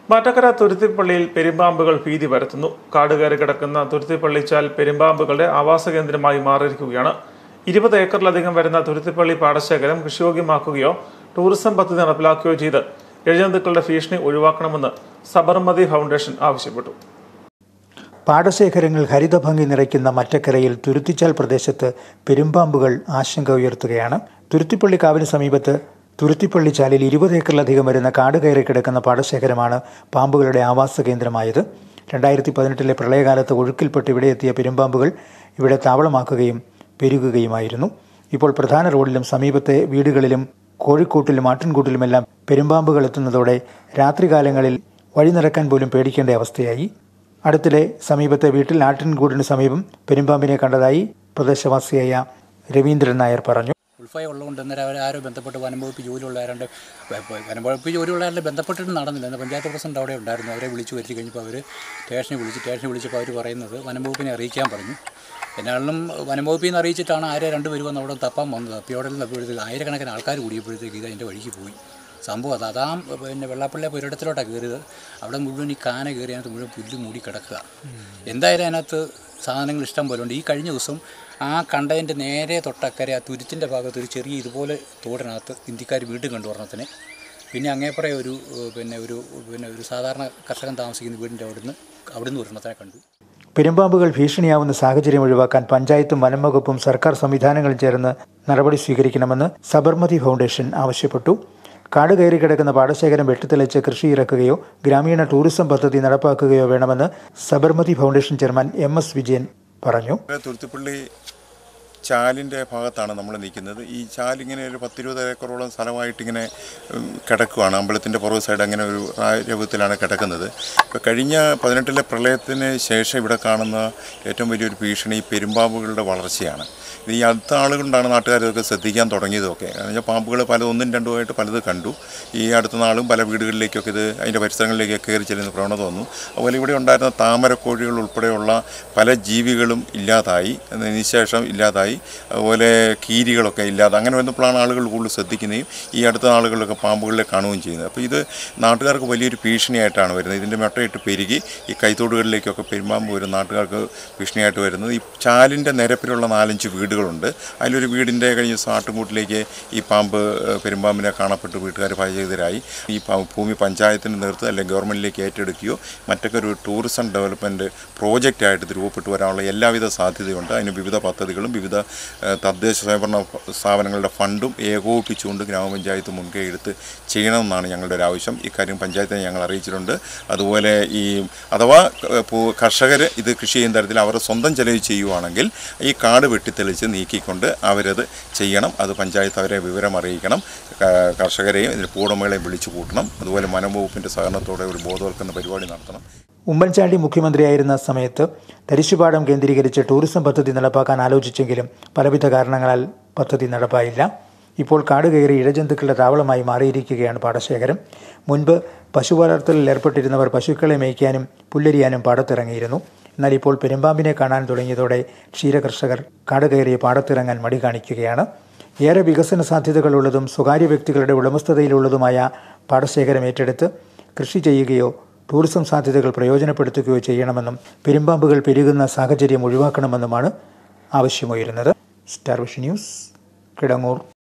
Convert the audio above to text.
മാറ്റക്കര തുരുത്തിപ്പള്ളിയിൽ പെരുമ്പാമ്പുകൾ ഭീതി പരത്തുന്നു കാട് കയറി കിടക്കുന്ന തുരുത്തിപ്പള്ളിച്ചാൽ പെരുമ്പാമ്പുകളുടെ ആവാസ കേന്ദ്രമായി മാറിയിരിക്കുകയാണ് ഇരുപത് ഏക്കറിലധികം വരുന്ന തുരുത്തിപ്പള്ളി പാടശേഖരം കൃഷിയോഗ്യമാക്കുകയോ ടൂറിസം പദ്ധതി നടപ്പിലാക്കുകയോ ചെയ്ത് ഇഴജന്തുക്കളുടെ ഭീഷണി ഒഴിവാക്കണമെന്ന് സബർമതി ഫൗണ്ടേഷൻ ആവശ്യപ്പെട്ടു പാടശേഖരങ്ങൾ ഹരിതഭംഗി നിറയ്ക്കുന്ന മറ്റക്കരയിൽ തുരുത്തിച്ചാൽ പ്രദേശത്ത് പെരുമ്പാമ്പുകൾ ആശങ്ക ഉയർത്തുകയാണ് തുരുത്തിപ്പള്ളി കാവിന് സമീപത്ത് തുരുത്തിപ്പള്ളി ചാലിൽ ഇരുപത് ഏക്കറിലധികം വരുന്ന കാട് കയറി കിടക്കുന്ന പാടശേഖരമാണ് പാമ്പുകളുടെ ആവാസ കേന്ദ്രമായത് രണ്ടായിരത്തി പതിനെട്ടിലെ പ്രളയകാലത്ത് ഒഴുക്കിൽപ്പെട്ട് ഇവിടെ എത്തിയ പെരുമ്പാമ്പുകൾ ഇവിടെ താവളമാക്കുകയും പെരുകുകയുമായിരുന്നു ഇപ്പോൾ പ്രധാന റോഡിലും സമീപത്തെ വീടുകളിലും കോഴിക്കൂട്ടിലും ആട്ടിൻകൂട്ടിലുമെല്ലാം പെരുമ്പാമ്പുകൾ എത്തുന്നതോടെ രാത്രികാലങ്ങളിൽ വഴി നടക്കാൻ പോലും പേടിക്കേണ്ട അവസ്ഥയായി അടുത്തിടെ സമീപത്തെ വീട്ടിൽ ആട്ടിൻകൂടിന് സമീപം പെരുമ്പാമ്പിനെ കണ്ടതായി പ്രദേശവാസിയായ രവീന്ദ്രൻ നായർ പറഞ്ഞു ഉൾഫായ ഉള്ളതുകൊണ്ട് അന്നേരം അവർ ആരോ ബന്ധപ്പെട്ട് വനംവകുപ്പ് ജോലിയുള്ളവരുണ്ട് വനംവകുപ്പ് ജോലിയുള്ളവരുടെ ബന്ധപ്പെട്ടിട്ട് നടന്നില്ല എന്നാൽ പഞ്ചായത്ത് പ്രസിഡന്റ് അവിടെ ഉണ്ടായിരുന്നു അവരെ വിളിച്ചു വരുത്തി കഴിഞ്ഞപ്പോൾ അവർ സ്റ്റേഷനിൽ വിളിച്ച് സ്റ്റേഷനിൽ വിളിച്ചപ്പോൾ അവർ പറയുന്നത് വനംവകുപ്പിനെ അറിയിക്കാൻ പറഞ്ഞു എന്നാലും വനംവകുപ്പിൽ നിന്ന് അറിയിച്ചിട്ടാണ് ആരെ രണ്ട് വരുമെന്ന് അവിടെ തപ്പാൻ വന്നത് തപ്പിയോടെ തപ്പിയെടുത്ത് ആയിരക്കണക്കിന് ആൾക്കാർ കൂടിയപ്പോഴത്തേക്ക് ഇത് അതിൻ്റെ വഴിക്ക് പോയി സംഭവം അത് അതാ പിന്നെ വെള്ളാപ്പള്ളി പുരയിടത്തിലോട്ടാണ് കയറിയത് അവിടെ മുഴുവൻ ഈ കാന കയറി അതിനകത്ത് മുഴുവൻ പുല്ല് മൂടി കിടക്കുക എന്തായാലും അതിനകത്ത് സാധനങ്ങൾ ഇഷ്ടം പോലെ ഉണ്ട് ഈ കഴിഞ്ഞ ദിവസം ആ കണ്ടതിൻ്റെ നേരെ തൊട്ടക്കരെ ആ തുരുത്തിൻ്റെ ഭാഗത്ത് ഒരു ചെറിയ ഇതുപോലെ തോടിനകത്ത് ഇന്ത്യക്കാർ വീണ്ടും കണ്ടു ഒരെണ്ണത്തിന് പിന്നെ അങ്ങേപ്പുറേ ഒരു ഏഹ്, പിന്നെ ഒരു പിന്നെ ഒരു സാധാരണ കർഷകൻ താമസിക്കുന്ന വീടിൻ്റെ അവിടുന്ന് അവിടുന്ന് ഒരെണ്ണത്തിനെ കണ്ടു പെരുമ്പാമ്പുകൾ ഭീഷണിയാവുന്ന സാഹചര്യം ഒഴിവാക്കാൻ പഞ്ചായത്തും വനം വകുപ്പും സർക്കാർ സംവിധാനങ്ങളും ചേർന്ന് നടപടി സ്വീകരിക്കണമെന്ന് സബർമതി ഫൗണ്ടേഷൻ ആവശ്യപ്പെട്ടു കാട് കയറി കിടക്കുന്ന പാടശേഖരം വെട്ടിത്തെളിച്ച് കൃഷി ഇറക്കുകയോ ഗ്രാമീണ ടൂറിസം പദ്ധതി നടപ്പാക്കുകയോ വേണമെന്ന് Sabarmati foundation chairman M S Vijayan പറഞ്ഞു തുരുത്തിപ്പള്ളി ചാലിൻ്റെ ഭാഗത്താണ് നമ്മൾ നിൽക്കുന്നത് ഈ ചാലിങ്ങനെ ഒരു പത്തിരുപത് ഏക്കറോളം സ്ഥലമായിട്ട് ഇങ്ങനെ ഉം, കിടക്കുകയാണ് അമ്പലത്തിൻ്റെ പുറകു സൈഡ് അങ്ങനെ ഒരു രൂപത്തിലാണ് കിടക്കുന്നത് ഇപ്പോൾ കഴിഞ്ഞ പതിനെട്ടിലെ പ്രളയത്തിന് ശേഷം ഇവിടെ കാണുന്ന ഏറ്റവും വലിയൊരു ഭീഷണി ഈ പെരുമ്പാമ്പുകളുടെ വളർച്ചയാണ് ഇത് ഈ അടുത്ത ആളുകൊണ്ടാണ് നാട്ടുകാർ ഇതൊക്കെ ശ്രദ്ധിക്കാൻ തുടങ്ങിയതൊക്കെ കാരണം വെച്ചാൽ പാമ്പുകൾ പല ഒന്നും രണ്ടുമായിട്ട് പലത് കണ്ടു ഈ അടുത്ത നാളും പല വീടുകളിലേക്കൊക്കെ ഇത് അതിൻ്റെ പരിസരങ്ങളിലേക്ക് കയറി ചെല്ലുന്ന പ്രവണത വന്നു അതുപോലെ ഇവിടെ ഉണ്ടായിരുന്ന താമരക്കോഴികൾ ഉൾപ്പെടെയുള്ള പല ജീവികളും ഇല്ലാതായി അതിനുശേഷം ഇല്ലാതായി അതുപോലെ കീരികളൊക്കെ ഇല്ലാതെ അങ്ങനെ വന്നപ്പോഴാണ് ആളുകൾ കൂടുതൽ ശ്രദ്ധിക്കുകയും ഈ അടുത്ത നാളുകളിലൊക്കെ പാമ്പുകളെ കാണുകയും ചെയ്യുന്നത് അപ്പോൾ ഇത് നാട്ടുകാർക്ക് വലിയൊരു ഭീഷണിയായിട്ടാണ് വരുന്നത് ഇതിൻ്റെ മുട്ടയിട്ട് പെരുകി ഈ കൈത്തോടുകളിലേക്കൊക്കെ പെരുമ്പാമ്പ് വരും നാട്ടുകാർക്ക് ഭീഷണിയായിട്ട് വരുന്നത് ഈ ചാലിൻ്റെ നിരപ്പിലുള്ള നാലഞ്ച് വീടുകളുണ്ട് അതിലൊരു വീടിൻ്റെ കഴിഞ്ഞ സാട്ടുംകൂട്ടിലേക്ക് ഈ പാമ്പ് ഏഹ്, പെരുമ്പാമ്പിനെ കാണപ്പെട്ട് വീട്ടുകാർ ഭയചകിതരായി ഈ പ- ഭൂമി പഞ്ചായത്തിൻ്റെ നേതൃത്വം അല്ലെങ്കിൽ ഗവൺമെൻറ്റിലേക്ക് ഏറ്റെടുക്കുകയോ മറ്റൊക്കെ ഒരു ടൂറിസം ഡെവലപ്മെൻറ്റ് പ്രോജക്റ്റായിട്ട് ഇത് രൂപപ്പെട്ടു വരാനുള്ള എല്ലാവിധ സാധ്യതയുണ്ട് അതിന് വിവിധ പദ്ധതികളും വിവിധ ഏഹ്, തദ്ദേശ സ്വയംഭരണ സ്ഥാപനങ്ങളുടെ ഫണ്ടും ഏകോപിപ്പിച്ചുകൊണ്ട് ഗ്രാമപഞ്ചായത്ത് മുൻകൈ എടുത്ത് ചെയ്യണമെന്നാണ് ഞങ്ങളുടെ ഒരു ആവശ്യം ഇക്കാര്യം പഞ്ചായത്തിനെ ഞങ്ങൾ അറിയിച്ചിട്ടുണ്ട് അതുപോലെ ഈ അഥവാ കർഷകർ ഇത് കൃഷി ചെയ്യുന്ന തരത്തിൽ അവരുടെ സ്വന്തം ചെലവ് ചെയ്യുവാണെങ്കിൽ ഈ കാട് വെട്ടിത്തെളിച്ച് നീക്കിക്കൊണ്ട് അവരത് ചെയ്യണം അത് പഞ്ചായത്ത് അവരെ വിവരം അറിയിക്കണം ക- കർഷകരെയും ഇതിന് പൂടമകളെയും വിളിച്ചു കൂട്ടണം അതുപോലെ വനംവകുപ്പിൻ്റെ സഹകരണത്തോടെ ഒരു ബോധവൽക്കരണ പരിപാടി നടത്തണം ഉമ്മൻചാണ്ടി മുഖ്യമന്ത്രിയായിരുന്ന സമയത്ത് തരിശുപാടം കേന്ദ്രീകരിച്ച് ടൂറിസം പദ്ധതി നടപ്പാക്കാൻ ആലോചിച്ചെങ്കിലും പലവിധ കാരണങ്ങളാൽ പദ്ധതി നടപ്പായില്ല ഇപ്പോൾ കാട് കയറി ഇഴജന്തുക്കളുടെ താവളമായി മാറിയിരിക്കുകയാണ് പാടശേഖരം മുൻപ് പശു വളർത്തലിൽ ഏർപ്പെട്ടിരുന്നവർ പശുക്കളെ മേയ്ക്കാനും പുല്ലരിയാനും പാടത്തിറങ്ങിയിരുന്നു എന്നാൽ ഇപ്പോൾ പെരുമ്പാമ്പിനെ കാണാൻ തുടങ്ങിയതോടെ ക്ഷീരകർഷകർ കാട് കയറിയ പാടത്തിറങ്ങാൻ മടി കാണിക്കുകയാണ് ഏറെ വികസന സാധ്യതകളുള്ളതും സ്വകാര്യ വ്യക്തികളുടെ ഉടമസ്ഥതയിലുള്ളതുമായ പാടശേഖരം ഏറ്റെടുത്ത് കൃഷി ചെയ്യുകയോ ടൂറിസം സാധ്യതകൾ പ്രയോജനപ്പെടുത്തുകയോ ചെയ്യണമെന്നും പെരുമ്പാമ്പുകൾ പെരുകുന്ന സാഹചര്യം ഒഴിവാക്കണമെന്നുമാണ് ആവശ്യമുയരുന്നത് സ്റ്റാർ വിഷൻ ന്യൂസ് കിടങ്ങൂർ